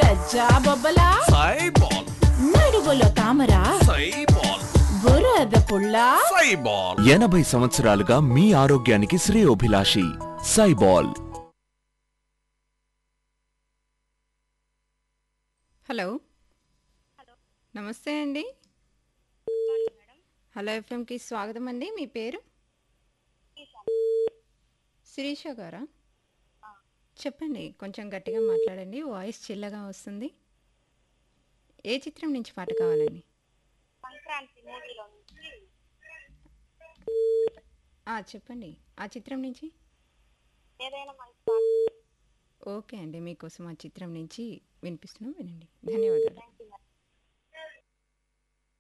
గజ్జా బొబ్బల సైబాల్ నడువులో తామర సైబాల్ బురద పుల్ల సైబాల్ ఎనభై సంవత్సరాలుగా మీ ఆరోగ్యానికి శ్రేయోభిలాషి సైబాల్ హలో నమస్తే అండి హలో ఎఫ్ఎంకి స్వాగతం అండి మీ పేరు శిరీష గారా చెప్పండి కొంచెం గట్టిగా మాట్లాడండి వాయిస్ చిల్లగా వస్తుంది ఏ చిత్రం నుంచి పాట కావాలండి సంక్రాంతి మూవీలో నుంచి ఆ, చెప్పండి ఆ చిత్రం నుంచి ఏదైనా మంచి పాట ఓకే అండి మీకోసం ఆ చిత్రం నుంచి వినిపిస్తున్నాం వినండి ధన్యవాదాలు